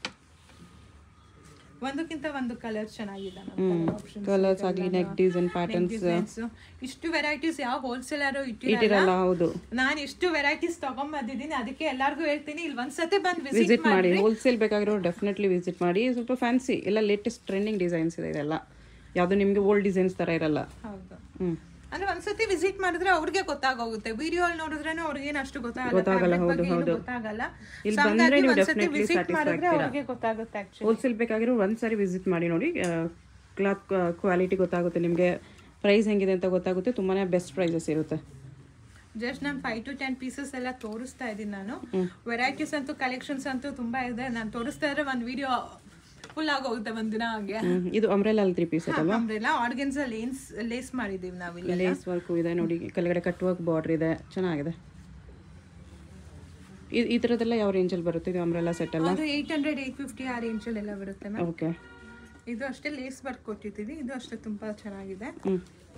ಒಂದಕ್ಕಿಂತ ಒಂದು ಕಲರ್ ಚೆನ್ನಾಗಿದೆ ಆಪ್ಷನ್ ಕಲರ್ಸ್ ಆಗಲಿ ನೆಕ್ ಡಿಸೈನ್ ಪ್ಯಾಟರ್ನ್ಸ್ ಡಿಸೈನ್ಸ್ ಇಷ್ಟು ವೆರೈಟೀಸ್ ಯಾವ ಹೋಲ್ಸೇಲರ್ ಇಟ್ಟಿರಲ್ಲ ಇಟ್ಟಿರಲ್ಲ ಹೌದು ನಾನು ಇಷ್ಟು ವೆರೈಟೀಸ್ ತಗೊಂಬಂದಿದ್ದೀನಿ ಅದಕ್ಕೆ ಎಲ್ಲಾರ್ಗು ಹೇಳ್ತೀನಿ ಇಲ್ಲಿ ಒಂದ್ಸತಿ ಬಂದು ವಿಸಿಟ್ ವಿಸಿಟ್ ಮಾಡಿ ಹೋಲ್ಸೇಲ್ ಬೇಕಾಗಿರೋ ಡೆಫಿನೆಟ್ಲಿ ವಿಸಿಟ್ ಮಾಡಿ ಸ್ವಲ್ಪ ಫ್ಯಾನ್ಸಿ ಎಲ್ಲ ಲೇಟೆಸ್ಟ್ ಟ್ರೆಂಡಿಂಗ್ ಡಿಸೈನ್ಸ್ ಇದೆ ಇದೆಲ್ಲ ಯಾವುದು ನಿಮಗೆ ಓಲ್ಡ್ ಡಿಸೈನ್ಸ್ ಥರ ಇರಲ್ಲ ಹೌದು ಹ್ಞೂ ಅಂದ್ರೆ ಒಂದ್ಸತಿ ವಿಸಿಟ್ ಮಾಡಿದ್ರೆ ಅವ್ರಿಗೆ ಗೊತ್ತಾಗೋಗುತ್ತೆ ವಿಡಿಯೋ ಅಲ್ಲಿ ನೋಡಿದ್ರೇನು ಅವ್ರಿಗೆ ಅಷ್ಟು ಗೊತ್ತಾಗಲ್ಲ ಗೊತ್ತಾಗಲ್ಲ, fabric ಹೌದು, ಬಗ್ಗೆ ಏನು ಹೌದು. ಗೊತ್ತಾಗಲ್ಲ ಇಲ್ಲಿ So ಬಂದ್ರೆ ಹಂಗಾಗಿ ನೀವು ಒಂದ್ಸತಿ definitely ವಿಸಿಟ್ satisfy ಮಾಡಿದ್ರೆ ಆಗ್ತೀರಾ. ಅವ್ರಿಗೆ ಗೊತ್ತಾಗುತ್ತೆ ಆಕ್ಚುಲಿ ಹೋಲ್ಸೇಲ್ ಬೇಕಾಗಿರೋ ಒಂದು ಸಾರಿ ವಿಸಿಟ್ ಮಾಡಿ ನೋಡಿ ಕ್ಲಾತ್ ಕ್ವಾಲಿಟಿ ಗೊತ್ತಾಗುತ್ತೆ ನಿಮಗೆ ಪ್ರೈಸ್ ಹೆಂಗಿದೆ ಅಂತ ಗೊತ್ತಾಗುತ್ತೆ ತುಂಬಾ ಬೆಸ್ಟ್ ಪ್ರೈಸಸ್ ಇರುತ್ತೆ ಜಸ್ಟ್ ನಾನು ಫೈವ್ ಟು ಟೆನ್ ಪೀಸಸ್ ಎಲ್ಲ ತೋರಿಸ್ತಾ ಇದ್ದೀನಿ ನಾನು ವೆರೈಟೀಸ್ ಅಂತೂ ಕಲೆಕ್ಷನ್ಸ್ ಅಂತೂ ತುಂಬಾ ಇದೆ ನಾನು ತೋರಿಸ್ತಾ ಇದ್ರೆ ಒಂದು ವಿಡಿಯೋ ಫುಲ್ ಆಗೋಗುತ್ತೆ ಒಂದಿನ ಹಾಗೆ ಹ್ಮ್. ಇದು ಅಂಬ್ರೆಲಾ ತ್ರೀ ಪೀಸ್ ಅಲ್ವಾ ಅಂಬ್ರೆಲ್ಲ ಆರ್ಗನ್ಸ್ ಲೇಸ್ ಲೇಸ್ ಮಾಡಿದೀವಿ ನಾವಿಲ್ಲಿ ಲೇಸ್ ವರ್ಕು ಇದೆ ನೋಡಿ ಕೆಳಗಡೆ ಕಟ್ ವರ್ಕ್ ಬಾರ್ಡರ್ ಇದೆ ಚೆನ್ನಾಗಿದೆ ಈ- ಈ ಥರದ್ದೆಲ್ಲ ಯಾವ ರೇಂಜಲ್ಲಿ ಬರುತ್ತೆ ಇದು ಅಂಬ್ರೆಲಾ ಸೆಟ್ ಎಲ್ಲ ಅದು ಏಯ್ಟ್ ಹಂಡ್ರೆಡ್ ಏಯ್ಟ್ ಫಿಫ್ಟಿ ಆ ರೇಂಜಲ್ಲಿ ಎಲ್ಲ ಬರುತ್ತೆ ಮ್ಯಾಮ್ ಓಕೆ ಇದು ಅಷ್ಟೇ ಲೇಸ್ ವರ್ಕ್ ಕೊಟ್ಟಿದ್ದೀವಿ ಇದು ಅಷ್ಟೇ ತುಂಬಾ ಚೆನ್ನಾಗಿದೆ ಹ್ಞೂ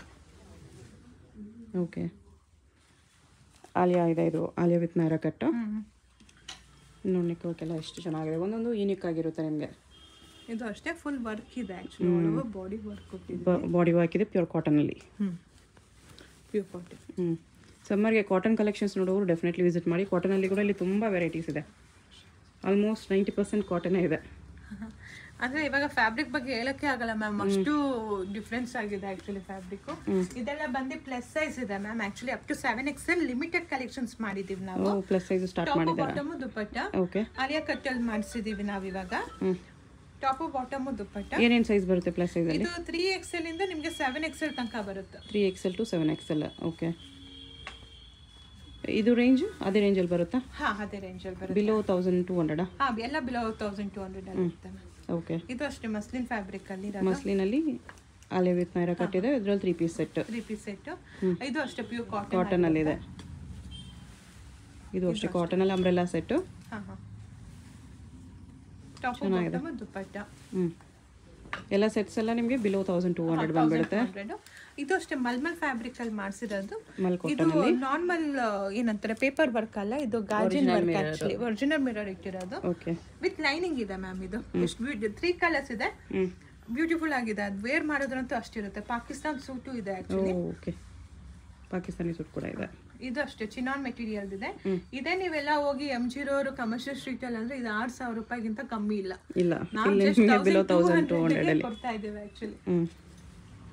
ಓಕೆ ಆಲಿಯಾ ಇದೆ ಇದು ಆಲಿಯಾ ವಿತ್ ನೈರಾ ಕಟ್ಟು ಹ್ಮ್. ನೋಡಿ ನೆಕ್ವರ್ಕೆಲ್ಲ ಎಷ್ಟು ಚೆನ್ನಾಗಿದೆ ಒಂದೊಂದು ಯೂನಿಕ್ ಆಗಿರುತ್ತೆ ನಿಮಗೆ ಇದು ಅಷ್ಟೇ ಫುಲ್ ವರ್ಕ್ ಇದೆ ಆಕ್ಚುಲಿ ಬಾಡಿ ವರ್ಕ್ ಕೊಟ್ಟಿದ್ದೀವಿ ಬಾಡಿ ವರ್ಕ್ ಇದೆ ಪ್ಯೂರ್ ಕಾಟನಲ್ಲಿ ಹ್ಮ್ ಪ್ಯೂರ್ ಕಾಟನ್ ಹ್ಞೂ ಸಮ್ಮರ್ಗೆ ಕಾಟನ್ ಕಲೆಕ್ಷನ್ಸ್ ನೋಡೋರು ಡೆಫಿನೆಟ್ಲಿ ವಿಸಿಟ್ ಮಾಡಿ ಕಾಟನಲ್ಲಿ ಕೂಡ ಇಲ್ಲಿ ತುಂಬ ವೆರೈಟೀಸ್ ಇದೆ ಆಲ್ಮೋಸ್ಟ್ ನೈಂಟಿ ಪರ್ಸೆಂಟ್ ಕಾಟನೇ ಇದೆ ಅಂದ್ರೆ ಇವಾಗ ಫ್ಯಾಬ್ರಿಕ್ ಬಗ್ಗೆ ಹೇಳಕ್ಕೆ ಆಗಲ್ಲ ಮ್ಯಾಮ್ ಅಷ್ಟು ಡಿಫ್ರೆನ್ಸ್ ಆಗಿದೆ ಆಕ್ಚುಲಿ ಫ್ಯಾಬ್ರಿಕ್ ಇದೆಲ್ಲ ಬಂದು ಪ್ಲಸ್ ಸೈಜ್ ಇದೆ ma'am actually up to seven X L limited collections ಮಾಡಿದೀವಿ ನಾವು ಪ್ಲಸ್ ಸೈಜ್ ಸ್ಟಾರ್ಟ್ ಟಾಪ್ ಮಾಡಿದ್ದಾರೆ ಬಾಟಮ್ ದುಪ್ಪಟ್ಟ ಓಕೆ ಆಲಿಯಾ ಕಟ್ಟಲ್ಲಿ ಮಾಡಿಸಿದೀವಿ ನಾವಿವಾಗ ಹ್ಞೂ ಟಾಪ್ ಬಾಟಮ್ ದುಪ್ಪಟ್ಟ ಏನೇನು ಸೈಜ್ ಬರುತ್ತೆ ಪ್ಲಸ್ ಸೈಜಲ್ಲಿ ಇದು ತ್ರೀ ಎಕ್ಸ್ ಎಲ್ ಇಂದ ನಿಮ್ಗೆ ಸೆವೆನ್ ಎಕ್ಸ್ ಎಲ್ ತನಕ ಬರುತ್ತೆ three X L to seven X L okay ಇದು ರೇಂಜ್ ಅದೇ ರೇಂಜಲ್ಲಿ ಬರುತ್ತಾ ಹಾ ಅದೇ ರೇಂಜ್ ಅಲ್ಲಿ ಬರುತ್ತೆ ಬಿಲೋ ತೌಸಂಡ್ ಟೂ ಹಂಡ್ರೆಡಾ ಹಾ ಎಲ್ಲ ಬಿಲೋ ತೌಸಂಡ್ ಟೂ ಹಂಡ್ರೆಡ್ ಅಲ್ಲಿ ಇರುತ್ತೆ ma'am. ಓಕೆ ಇದು ಅಷ್ಟೇ ಮಸ್ಲಿನ್ ಫ್ಯಾಬ್ರಿಕ್ ಅಲ್ಲಿ ಮಸ್ಲಿನಲ್ಲಿ ಆಲೆ ವಿತ್ ನೈರಾ ಕಟ್ಟಿದೆ ಇದರಲ್ಲಿ three piece set three piece set ಇದು ಅಷ್ಟೇ ಪ್ಯೂರ್ ಕಾಟನ್ ಕಾಟನಲ್ಲಿದೆ ಇದು ಅಷ್ಟೇ ಕಾಟನಲ್ಲಿ ಅಂಬ್ರೆಲಾ ಸೆಟ್ಟು ಹಾ ಹಾ ಟಾಪ್ ಬಾಟಮ್ ದುಪ್ಪಟ್ಟ ಹ್ಞೂ ಎಲ್ಲ ಸೆಟ್ಸ್ ಎಲ್ಲ ನಿಮಗೆ ಬಿಲೋ ತೌಸಂಡ್ ಟೂ ಹಂಡ್ರೆಡ್ ಬಂದ್ಬಿಡುತ್ತೆ 100. ಇದು ಅಷ್ಟೇ ಮಲ್ಮಲ್ ಫ್ಯಾಬ್ರಿಕ್ ಅಲ್ಲಿ ಮಾಡಿಸಿರೋದು ಮಲ್ಕೊ ಇದು ನಾರ್ಮಲ್ ಏನಂತಾರೆ ಪೇಪರ್ ವರ್ಕ್ ಅಲ್ಲ ಇದು ಗಾಜಿನ ವರ್ಕ್ ಆಕ್ಚುಲಿ ಒರಿಜಿನಲ್ ಮಿರರ್ ಇಟ್ಟಿರೋದು ಓಕೆ ವಿತ್ ಲೈನಿಂಗ್ ಇದೆ ಮ್ಯಾಮ್ ಇದು ಎಷ್ಟು ತ್ರೀ ಕಲರ್ಸ್ ಇದೆ ಹ್ಞೂ ಬ್ಯೂಟಿಫುಲ್ ಆಗಿದೆ ಅದು ವೇರ್ ಮಾಡೋದ್ರಂತೂ ಅಷ್ಟಿರುತ್ತೆ ಪಾಕಿಸ್ತಾನ್ ಸೂಟು ಇದೆ ಆಕ್ಚುಲಿ ಓಕೆ ಪಾಕಿಸ್ತಾನಿ ಸೂಟ್ ಕೂಡ ಇದೆ ಇದು ಅಷ್ಟೇ ಚಿನಾನ್ ಮೆಟೀರಿಯಲ್ ಇದೆ ಇದೇ ನೀವೆಲ್ಲ ಹೋಗಿ M G road commercial street ಅಲ್ಲಿ ಅಂದ್ರೆ ಇದು ಆರ್ ಸಾವಿರ ರೂಪಾಯಿಗಿಂತ ಕಮ್ಮಿ ಇಲ್ಲ ಇಲ್ಲ ನಾವು ಇಲ್ಲಿ just ನಿಮಗೆ ಬಿಲೋ ತೌಸಂಡ್ ಟೂ 1200 ಗೆ ಹಂಡ್ರೆಡಲ್ಲಿ ಕೊಡ್ತಾ ಇದ್ದೇವೆ ಆಕ್ಚುಲಿ ಹ್ಞೂ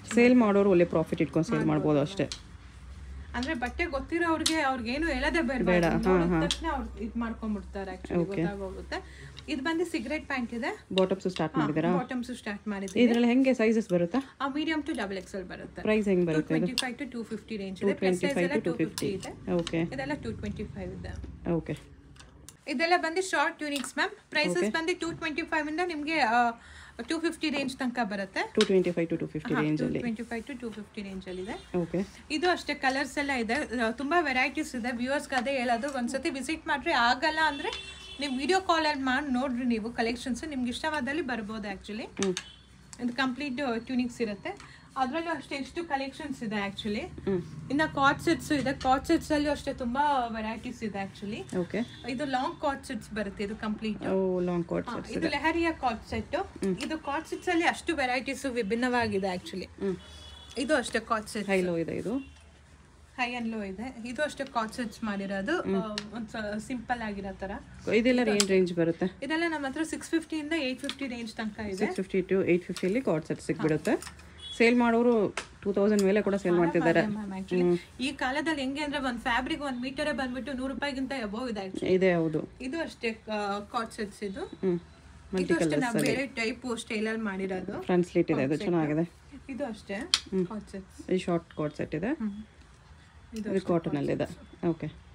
ಸೇಲ್ ಮಾಡೋರು ಒಳ್ಳೆ ಪ್ರಾಫಿಟ್ ಇಟ್ಕೊಂಡು ಸೇಲ್ ಮಾಡ್ಬೋದು ಅಷ್ಟೇ ಅಂದ್ರೆ ಬಟ್ಟೆ ಗೊತ್ತಿರೋ ಅವ್ರಿಗೆ ಅವ್ರಿಗೇನು ಹೇಳೋದೇ ಬೇಡ ತಕ್ಷಣ ಅವ್ರು ಇದ್ ಮಾಡ್ಕೊಂಡ್ಬಿಡ್ತಾರೆ ಆಕ್ಚುಲಿ ಗೊತ್ತಾಗೋಗುತ್ತೆ ಇದು ಬಂದು ಸಿಗರೇಟ್ ಪ್ಯಾಂಟ್ ಇದೆ ಬಾಟಮ್ಸು ಸ್ಟಾರ್ಟ್ ಮಾಡಿದ್ದೀರಾ ಬಾಟಮ್ಸ್ ಸ್ಟಾರ್ಟ್ ಮಾಡಿದ್ವಿ ಇದರಲ್ಲಿ ಹೆಂಗೆ ಸೈಜಸ್ ಬರುತ್ತಾ ಆ ಮೀಡಿಯಂ ಟು ಡಬಲ್ ಎಕ್ಸೆಲ್ ಬರುತ್ತೆ ಪ್ರೈಸ್ ಹೆಂಗೆ ಬರುತ್ತೆ twenty five to two fifty range ಇದೆ ಪ್ಲಸ್ ಸೈಜ್ ಎಲ್ಲ ಟೂ ಫಿಫ್ಟಿ ಇದೆ ಓಕೆ ಇದೆಲ್ಲ ಟೂ ಟ್ವೆಂಟಿ ಫೈವ್ ಇದೆ ಓಕೆ ಇದೆಲ್ಲ ಬಂದು ಶಾರ್ಟ್ ಟ್ಯೂನಿಕ್ಸ್ ಮ್ಯಾಮ್ ಪ್ರೈಸಸ್ ಬಂದು ಟೂ ಟ್ವೆಂಟಿ ಫೈವ್ ಇಂದ ನಿಮಗೆ ಟೂ ಫಿಫ್ಟಿ ರೇಂಜ್ ತನಕ ಬರುತ್ತೆ two twenty five to to fifty two ರೇಂಜಲ್ಲಿ twenty five to two fifty range ಅಲ್ಲಿ ಇದೆ ಓಕೆ ಇದು ಅಷ್ಟೇ ಕಲರ್ಸ್ ಎಲ್ಲ ಇದೆ ಆ, ತುಂಬಾ ವೆರೈಟೀಸ್ ಇದೆ ವ್ಯೂವರ್ಸ್ಗೆ ಅದೇ ಹೇಳೋದು ಒಂದ್ಸತಿ ವಿಸಿಟ್ ಮಾಡ್ರಿ ಆಗಲ್ಲ ಅಂದ್ರೆ ನೀವು ವಿಡಿಯೋ ಕಾಲಲ್ಲಿ ಮಾಡಿ ನೋಡ್ರಿ ನೀವು ಕಲೆಕ್ಷನ್ಸ್ ನಿಮ್ಗೆ ಇಷ್ಟವಾದಲ್ಲಿ ಬರ್ಬೋದು ಆ್ಯಕ್ಚುಲಿ ಇದು ಕಂಪ್ಲೀಟ್ ಟ್ಯೂನಿಕ್ಸ್ ಇರುತ್ತೆ ಅದರಲ್ಲೂ ಅಷ್ಟೇ ಎಷ್ಟು ಕಲೆಕ್ಷನ್ಸ್ ಇದೆ ಆ್ಯಕ್ಚುಲಿ ಇನ್ನು ಕಾಟ್ ಸೆಟ್ಸ್ ಇದೆ ಕಾಟ್ ಸೆಟ್ಸ್ ಅಲ್ಲೂ ಅಷ್ಟೇ ತುಂಬಾ ವೆರೈಟೀಸ್ ಇದೆ ಆ್ಯಕ್ಚುಲಿ ಓಕೆ ಇದು ಲಾಂಗ್ ಕಾಟ್ ಸೆಟ್ಸ್ ಬರುತ್ತೆ ಇದು ಕಂಪ್ಲೀಟ್ ಓ ಲಾಂಗ್ ಕೋಟ್ ಇದು ಲೆಹರಿಯಾ ಕಾಟ್ ಸೆಟ್ ಇದು ಕಾಟ್ ಸೆಟ್ಸ್ ಅಲ್ಲಿ ಅಷ್ಟು ವೆರೈಟೀಸ್ ವಿಭಿನ್ನವಾಗಿದೆ ಆಕ್ಚುಲಿ ಇದು ಅಷ್ಟೇ ಕಾಟ್ ಸೆಟ್ ಹೈಲೋ ಇದೆ ಇದು ಹೈ ಅಂಡ್ ಲೋ ಇದೆ ಇದು ಅಷ್ಟೇ ಕಾಟ್ ಸೆಟ್ಸ್ ಮಾಡಿರೋದು ಒಂದು ಸಿಂಪಲ್ ಆಗಿರೋ ತರ ಇದೆಲ್ಲ ಏನು ರೇಂಜ್ ಬರುತ್ತೆ ಇದೆಲ್ಲ ನಮ್ಮ ಹತ್ರ ಸಿಕ್ಸ್ ಫಿಫ್ಟಿಯಿಂದ ಏಯ್ಟ್ ಫಿಫ್ಟಿ ರೇಂಜ್ ತನಕ ಇದೆ ಸಿಕ್ಸ್ ಫಿಫ್ಟಿ ಟು ಏಯ್ಟ್ ಫಿಫ್ಟಿಯಲ್ಲಿ ಕಾರ್ಡ್ ಸೆಟ್ ಸಿಕ್ಬಿಡುತ್ತೆ ಸೇಲ್ ಮಾಡೋರು ಟೂ ತೌಸಂಡ್ ಮೇಲೆ ಕೂಡ ಸೇಲ್ ಮಾಡ್ತಿದ್ದಾರೆ ಮ್ಯಾಮ್ ಆಕ್ಚುಲಿ ಈ ಕಾಲದಲ್ಲಿ ಹೆಂಗೆ ಅಂದ್ರೆ ಒಂದು ಫ್ಯಾಬ್ರಿಕ್ ಒಂದು ಮೀಟರೇ ಬಂದ್ಬಿಟ್ಟು ನೂರು ರೂಪಾಯಿಗಿಂತ ಎಬೋವ್ ಇದೆ ಆಕ್ಚುಲಿ ಇದೆ ಹೌದು ಇದು ಅಷ್ಟೇ ಕಾಟ್ ಸೆಟ್ಸ್ ಇದು ಹ್ಞೂ ಇದು ಅಷ್ಟೇ ನಾವು ಬೇರೆ ಟೈಪ್ ಸ್ಟೈಲಲ್ಲಿ ಮಾಡಿರೋದು ಫ್ರಂಟ್ ಸ್ಲೀಟ್ ಇದೆ ಇದು ಚೆನ್ನಾಗಿದೆ ಇದು ಅಷ್ಟೇ ಕಾಟ್ ಸೆಟ್ಸ್ ಇದು ಶಾರ್ಟ್ ಕಾರ್ಡ್ ಸೆಟ್ ಇದೆ ಇದು ಇದು ಕಾಟನಲ್ಲಿದೆ ಓಕೆ